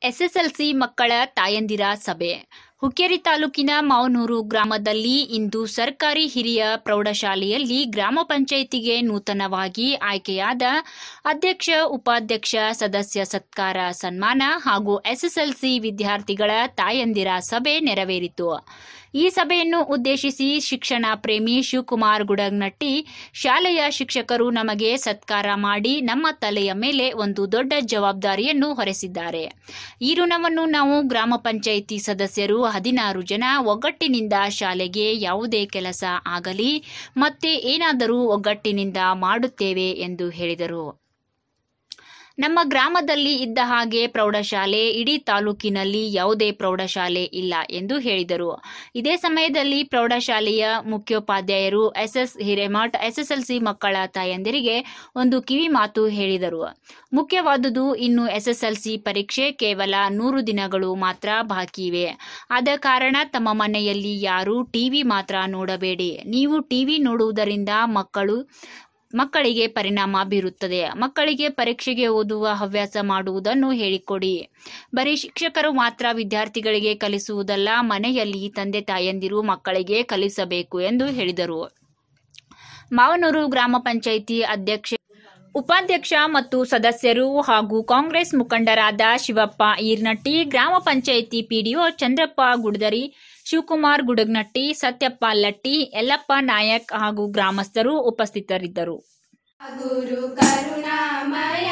SSLC ಮಕ್ಕಳ ತಾಯಂದಿರ ಸಭೆ ಹುಕ್ಕೇರಿ ತಾಲೂಕಿನ ಮಾವನೂರು ಗ್ರಾಮದಲ್ಲಿ ಇಂದು ಸರ್ಕಾರಿ ಹಿರಿಯ ಪ್ರೌಢಶಾಲೆಯಲ್ಲಿ ಗ್ರಾಮ ಪಂಚಾಯಿತಿಗೆ ನೂತನವಾಗಿ ಆಯ್ಕೆಯಾದ ಅಧ್ಯಕ್ಷ ಉಪಾಧ್ಯಕ್ಷ ಸದಸ್ಯ ಸತ್ಕಾರ ಸನ್ಮಾನ ಹಾಗೂ ಎಸ್ಎಸ್ಎಲ್ಸಿ ವಿದ್ಯಾರ್ಥಿಗಳ ತಾಯಂದಿರ ಸಭೆ ನೆರವೇರಿತು ಈ ಸಭೆಯನ್ನು ಉದ್ದೇಶಿಸಿ ಶಿಕ್ಷಣ ಪ್ರೇಮಿ ಶಿವಕುಮಾರ್ ಗುಡಗ್ನಟ್ಟಿ ಶಾಲೆಯ ಶಿಕ್ಷಕರು ನಮಗೆ ಸತ್ಕಾರ ಮಾಡಿ ನಮ್ಮ ತಲೆಯ ಮೇಲೆ ಒಂದು ದೊಡ್ಡ ಜವಾಬ್ದಾರಿಯನ್ನು ಹೊರೆಸಿದ್ದಾರೆ ಈ ಋಣವನ್ನು ನಾವು ಗ್ರಾಮ ಪಂಚಾಯಿತಿ ಸದಸ್ಯರು ಹದಿನಾರು ಜನ ಒಗ್ಗಟ್ಟಿನಿಂದ ಶಾಲೆಗೆ ಯಾವುದೇ ಕೆಲಸ ಆಗಲಿ ಮತ್ತೆ ಏನಾದರೂ ಒಗ್ಗಟ್ಟಿನಿಂದ ಮಾಡುತ್ತೇವೆ ಎಂದು ಹೇಳಿದರು ನಮ್ಮ ಗ್ರಾಮದಲ್ಲಿ ಇದ್ದ ಹಾಗೆ ಪ್ರೌಢಶಾಲೆ ಇಡೀ ತಾಲೂಕಿನಲ್ಲಿ ಯಾವುದೇ ಪ್ರೌಢಶಾಲೆ ಇಲ್ಲ ಎಂದು ಹೇಳಿದರು ಇದೇ ಸಮಯದಲ್ಲಿ ಪ್ರೌಢಶಾಲೆಯ ಮುಖ್ಯೋಪಾಧ್ಯಾಯರು ಎಸ್ಎಸ್ ಹಿರೇಮಠ್ ಎಸ್ಎಸ್ಎಲ್ಸಿ ಮಕ್ಕಳ ತಾಯಂದಿರಿಗೆ ಒಂದು ಕಿವಿ ಮಾತು ಹೇಳಿದರು ಮುಖ್ಯವಾದುದು ಇನ್ನು ಎಸ್ಎಸ್ಎಲ್ಸಿ ಪರೀಕ್ಷೆ ಕೇವಲ ನೂರು ದಿನಗಳು ಮಾತ್ರ ಬಾಕಿ ಇವೆ ಆದ ಕಾರಣ ತಮ್ಮ ಮನೆಯಲ್ಲಿ ಯಾರು ಟಿವಿ ಮಾತ್ರ ನೋಡಬೇಡಿ ನೀವು ಟಿವಿ ನೋಡುವುದರಿಂದ ಮಕ್ಕಳು ಮಕ್ಕಳಿಗೆ ಪರಿಣಾಮ ಬೀರುತ್ತದೆ ಮಕ್ಕಳಿಗೆ ಪರೀಕ್ಷೆಗೆ ಓದುವ ಹವ್ಯಾಸ ಮಾಡುವುದನ್ನು ಹೇಳಿಕೊಡಿ ಬರೀ ಶಿಕ್ಷಕರು ಮಾತ್ರ ವಿದ್ಯಾರ್ಥಿಗಳಿಗೆ ಕಲಿಸುವುದಲ್ಲ ಮನೆಯಲ್ಲಿ ತಂದೆ ತಾಯಂದಿರು ಮಕ್ಕಳಿಗೆ ಕಲಿಸಬೇಕು ಎಂದು ಹೇಳಿದರು ಮಾವನೂರು ಗ್ರಾಮ ಪಂಚಾಯಿತಿ ಅಧ್ಯಕ್ಷೆ ಉಪಾಧ್ಯಕ್ಷ ಮತ್ತು ಸದಸ್ಯರು ಹಾಗೂ ಕಾಂಗ್ರೆಸ್ ಮುಖಂಡರಾದ ಶಿವಪ್ಪ ಈರ್ನಟ್ಟಿ ಗ್ರಾಮ ಪಂಚಾಯಿತಿ ಪಿಡಿಒ ಚಂದ್ರಪ್ಪ ಗುಡ್ದರಿ ಶಿವಕುಮಾರ್ ಗುಡಗ್ನಟ್ಟಿ ಸತ್ಯಪ್ಪ ಲಟ್ಟಿ ಯಲ್ಲಪ್ಪ ನಾಯಕ್ ಹಾಗೂ ಗ್ರಾಮಸ್ಥರು ಉಪಸ್ಥಿತರಿದ್ದರು ಗುರು ಕರುಣಾಮಯ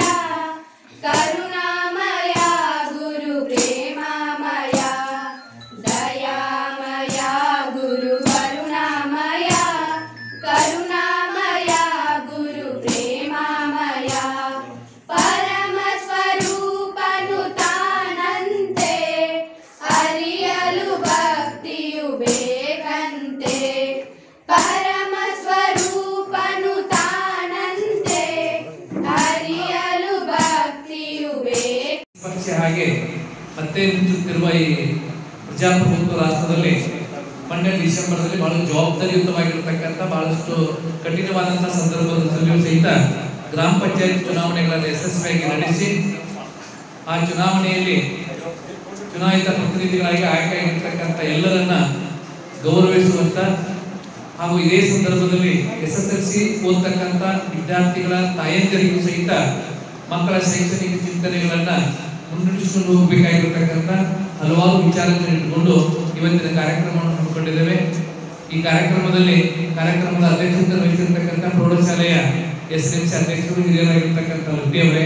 ಕರುಣಾಮಯ ಗುರು ಪ್ರೇಮಮಯ ದಯಾಮಯ ಗುರು ಕರುಣಾಮಯ ಕರುಣಾಮಯ ಗುರು ಪ್ರೇಮಮಯ ಪರಮ ಸ್ವರೂಪನು ತಾನಂತೆ ಅರಿಯಲು ಭಕ್ತಿಯು ಬೇಕಂತೆ ಪರಮ ಸ್ವರೂಪನು ತಾನಂತೆ ಅರಿಯಲು ಭಕ್ತಿಯು ಬೇಕು ಪಕ್ಷ ಹಾಗೆ ಮತ್ತೆ ಮಿಂಚುತ್ತಿರುವ ಈ ಪ್ರಜಾಪ್ರಭುತ್ವ ರಾಷ್ಟ್ರದಲ್ಲಿ ಮೊನ್ನೆ ಡಿಸೆಂಬರ್ದಲ್ಲಿ ಬಹಳ ಜವಾಬ್ದಾರಿಯುತವಾಗಿರ್ತಕ್ಕಂಥ ಬಹಳಷ್ಟು ಕಠಿಣವಾದಂತಹ ಸಂದರ್ಭದಲ್ಲಿಯೂ ಸಹಿತ ಗ್ರಾಮ ಪಂಚಾಯತ್ ಚುನಾವಣೆಗಳನ್ನು ಯಶಸ್ವಿಯಾಗಿ ನಡೆಸಿ ಆ ಚುನಾವಣೆಯಲ್ಲಿ ಚುನಾಯಿತ ಪ್ರತಿನಿಧಿಗಳಾಗಿ ಆಯ್ಕೆಯಾಗಿರ್ತಕ್ಕಂಥ ಎಲ್ಲರನ್ನ ಗೌರವಿಸುವಂತ ಹಾಗೂ ಇದೇ ಸಂದರ್ಭದಲ್ಲಿ ಎಸ್ ಎಸ್ ಎಲ್ ಸಿ ಓದ್ತಕ್ಕಂಥ ವಿದ್ಯಾರ್ಥಿಗಳ ತಾಯಂದಿರಿಗೂ ಸಹಿತ ಮಕ್ಕಳ ಶೈಕ್ಷಣಿಕ ಚಿಂತನೆಗಳನ್ನ ಮುನ್ನಡೆಸಿಕೊಂಡು ಹೋಗಬೇಕಾಗಿರತಕ್ಕಂಥ ಹಲವಾರು ವಿಚಾರಗಳನ್ನು ಇಟ್ಟುಕೊಂಡು ಇವತ್ತಿನ ಕಾರ್ಯಕ್ರಮವನ್ನು ಹಮ್ಮಿಕೊಂಡಿದ್ದೇವೆ ಈ ಕಾರ್ಯಕ್ರಮದಲ್ಲಿ ಕಾರ್ಯಕ್ರಮದ ಅಧ್ಯಕ್ಷತೆ ವಹಿಸಿರ್ತಕ್ಕಂಥ ಪ್ರೌಢಶಾಲೆಯ ಎಸ್ ಎಂ ಸಿ ಅಧ್ಯಕ್ಷರು ಹಿರಿಯರಾಗಿರ್ತಕ್ಕಂಥ ಅವರೇ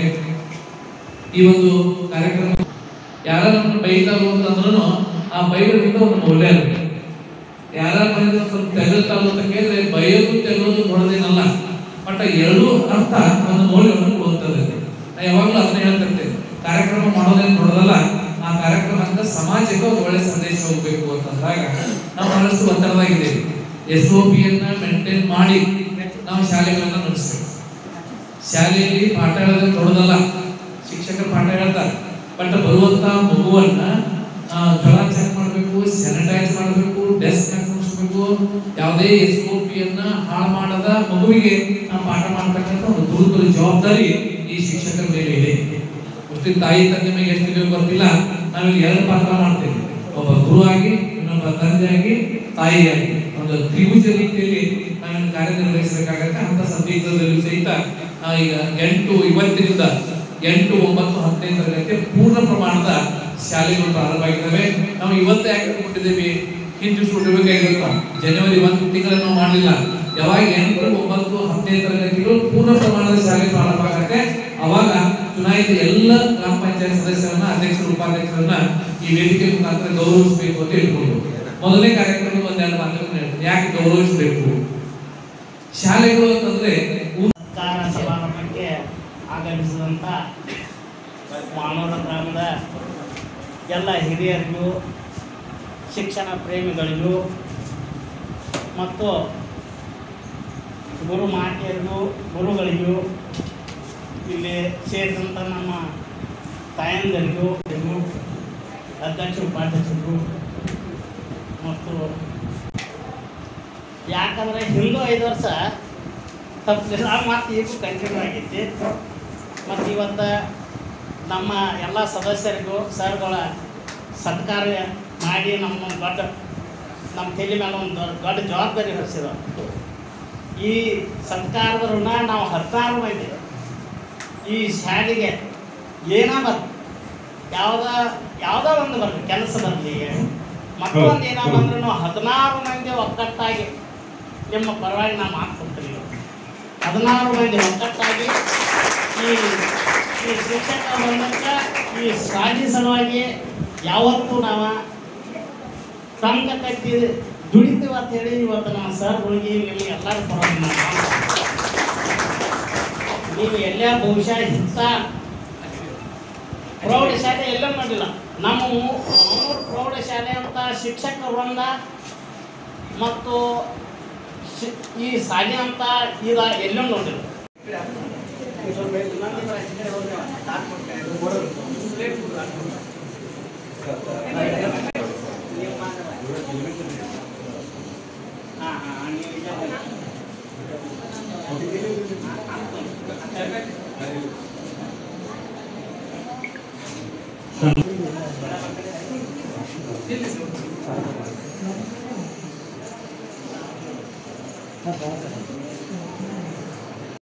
ಈ ಒಂದು ಕಾರ್ಯಕ್ರಮ ಯಾರ ನಮ್ಮನ್ನು ಬೈತಾರು ಅಂತಂದ್ರೂ ಆ ಬೈಗಳಿಂದ ಒಂದು ಮೌಲ್ಯ ಇರುತ್ತೆ ಯಾರ ಬೈದ್ರೆ ಸ್ವಲ್ಪ ತೆಗಳ್ತಾರು ಅಂತ ಕೇಳಿದ್ರೆ ಬೈಯೋದು ತೆಗೋದು ಕೊಡೋದೇನಲ್ಲ ಬಟ್ ಎರಡೂ ಅರ್ಥ ಒಂದು ಮೌಲ್ಯವನ್ನು ಕೊಡುತ್ತದೆ ನಾ ಯಾವಾಗಲೂ ಅದನ್ನ ಹೇಳ್ತಿರ್ತೇನೆ ಕಾರ್ಯಕ್ರಮ ಮಾಡೋದೇನು ನೋಡೋದಲ್ಲ ಆ ಕಾರ್ಯಕ್ರಮದಿಂದ ಸಮಾಜಕ್ಕೆ ಒಂದು ಒಳ್ಳೆ ಸಂದೇಶ ಹೋಗ್ಬೇಕು ಅಂತಂದಾಗ ನಾವು ಬಹಳಷ್ಟು ಒತ್ತಡದಾಗಿದ್ದೇವೆ ಎಸ್ ಒ ಪಿಯನ್ನ ಮೇಂಟೈನ್ ಮಾಡಿ ನಾವು ಶಾಲೆಗಳನ್ನ ನಡೆಸಬೇಕು ಶಾಲೆಯಲ್ಲಿ ಪಾಠ ಹೇಳೋದು ದೊಡ್ಡದಲ್ಲ ಶಿಕ್ಷಕರು ಪಾಠ ಹೇಳ್ತಾರೆ ಬಟ್ ಬರುವಂತ ಮಗುವನ್ನ ಆ, ಜ್ವರ ಚೆಕ್ ಮಾಡಬೇಕು ಸ್ಯಾನಿಟೈಸ್ ಮಾಡಬೇಕು ಡೆಸ್ಕ್ ಹಾಕಿಸ್ಬೇಕು ಯಾವುದೇ ಎಸ್ ಒ ಪಿಯನ್ನ ಹಾಳು ಮಾಡದ ಮಗುವಿಗೆ ನಾವು ಪಾಠ ಮಾಡ್ತಕ್ಕಂಥ ಒಂದು ಗುರುತರ ಜವಾಬ್ದಾರಿ ಈ ಶಿಕ್ಷಕರ ಮೇಲೆ ಇದೆ ಅಷ್ಟೇ ತಾಯಿ ತಂದೆ ಮೇಲೆ ಎಷ್ಟಿದೆ ಗೊತ್ತಿಲ್ಲ ನಾವಿಲ್ಲಿ ಎರಡು ಪಾತ್ರ ಮಾಡ್ತೇವೆ ಒಬ್ಬ ಗುರು ಆಗಿ ಇನ್ನೊಬ್ಬ ತಂದೆಯಾಗಿ ತಾಯಿಯಾಗಿ ಒಂದು ತ್ರಿಭುಜ ರೀತಿಯಲ್ಲಿ ನಾವೇನು ಕಾರ್ಯನಿರ್ವಹಿಸಬೇಕಾಗತ್ತೆ ಅಂತ ಸಂದಿಗ್ಧದಲ್ಲೂ ಸಹಿತ ಆ, ಈಗ ಎಂಟು ಇವತ್ತಿನಿಂದ ಎಂಟು ಒಂಬತ್ತು ಹತ್ತನೇ ತರಗತಿ ಪೂರ್ಣ ಪ್ರಮಾಣದ ಶಾಲೆಗಳು ಪ್ರಾರಂಭ ಆಗಿದ್ದಾವೆ ನಾವು ಇವತ್ತೇ ಯಾಕೆ ಕೊಟ್ಟಿದ್ದೇವೆ ಹಿಂದೆ ಸುಡಬೇಕಾಗಿರುತ್ತ ಜನವರಿ ಒಂದು ತಿಂಗಳನ್ನು ಮಾಡಲಿಲ್ಲ ಯಾವಾಗ ಎಂಟು ಒಂಬತ್ತು ಹತ್ತನೇ ತರಗತಿಗಳು ಪೂರ್ಣ ಪ್ರಮಾಣದ ಶಾಲೆ ಪ್ರಾರಂಭ ಆಗುತ್ತೆ ಅವಾಗ ಚುನಾಯಿತ ಎಲ್ಲ ಗ್ರಾಮ ಪಂಚಾಯತ್ ಸದಸ್ಯರನ್ನ ಅಧ್ಯಕ್ಷರು ಉಪಾಧ್ಯಕ್ಷರನ್ನ ಈ ವೇದಿಕೆ ಮುಖಾಂತರ ಗೌರವಿಸಬೇಕು ಅಂತ ಹೇಳ್ಕೊಂಡು ಮೊದಲನೇ ಕಾರ್ಯಕ್ರಮ ಒಂದೆರಡು ಮಾತುಗಳನ್ನು ಹೇಳ್ತೀನಿ ಯಾಕೆ ಗೌರವಿಸಬೇಕು ಶಾಲೆಗಳು ಅಂತಂದ್ರೆ ಊ- ಸರ್ಕಾರ ಸಮಾರಂಭಕ್ಕೆ ಆಗಮಿಸಿದಂಥ ಮಾನವರ ಗ್ರಾಮದ ಎಲ್ಲ ಹಿರಿಯರಿಗೂ ಶಿಕ್ಷಣ ಪ್ರೇಮಿಗಳಿಗೂ ಮತ್ತು ಗುರು ಮಾತೆಯರಿಗೂ ಗುರುಗಳಿಗೂ ಇಲ್ಲಿ ಸೇರಿದಂಥ ನಮ್ಮ ತಾಯಂದರಿಗೂ ಇವ್ರಿಗೂ, ಅಧ್ಯಕ್ಷ ಉಪಾಧ್ಯಕ್ಷರು ಮತ್ತು ಯಾಕಂದರೆ ಹಿಂದೂ ಐದು ವರ್ಷ ತಪ್ಪಿಲ್ಲ ಮತ್ತು ಈಗೂ ಕಂಟಿನ್ಯೂ ಆಗೈತಿ ಮತ್ತು ಇವತ್ತು ನಮ್ಮ ಎಲ್ಲ ಸದಸ್ಯರಿಗೂ ಸರ್ಗಳ ಸತ್ಕಾರ ಮಾಡಿ ನಮ್ಮ ದೊಡ್ಡ ನಮ್ಮ ತಲೆ ಮೇಲೆ ಒಂದು ದೊಡ್ಡ ದೊಡ್ಡ ಜವಾಬ್ದಾರಿ ಹೊರಿಸಿದ ಈ ಸತ್ಕಾರದ ಋಣ ನಾವು ಹದಿನಾರು ಮಂದಿ ಈ ಶಾಲೆಗೆ ಏನ ಬರಲಿ ಯಾವುದ ಯಾವುದೋ ಒಂದು ಬರಲಿ ಕೆಲಸ ಬರಲಿ ಮತ್ತೊಂದು ಏನೋ ಬಂದ್ರೂ ಹದಿನಾರು ಮಂದಿ ಒಕ್ಕಟ್ಟಾಗಿ ನಿಮ್ಮ ಪರವಾಗಿ ನಾನು ಮಾತು ಕೊಡ್ತೀನಿ ಹದಿನಾರು ಮಂದಿ ಒಕ್ಕಟ್ಟಾಗಿ ಈ ಈ ಶಿಕ್ಷಕ ಬಂದಕ್ಕ ಈ ಶಾಲೆ ಸಲುವಾಗಿ ಯಾವತ್ತೂ ನಾವು ಸಂಘ ಕಟ್ಟಿ ದುಡಿತೀವಿ ಅಂತ ಹೇಳಿ ಇವತ್ತು ನಾವು ಸರ್ ಹೋಗಿ ನಿಮಗೆ ಎಲ್ಲರೂ ಪರವಾಗಿ ನಾವು ಮಾತು ನೀವು ಎಲ್ಲೇ ಬಹುಶಃ ಇಂಥ ಪ್ರೌಢಶಾಲೆ ಎಲ್ಲ ಮಾಡಿಲ್ಲ ನಮ್ಮ ಮೂ- ಮೂರು ಪ್ರೌಢಶಾಲೆ ಅಂತ ಶಿಕ್ಷಕ ವೃಂದ ಮತ್ತು ಶಿ- ಈ ಶಾಲೆ ಅಂತ ಈಗ ಎಲ್ಲೂ ನೋಡಿಲ್ಲ ಹಾ, ಹಾ, ನೀವು ಇಲ್ಲ.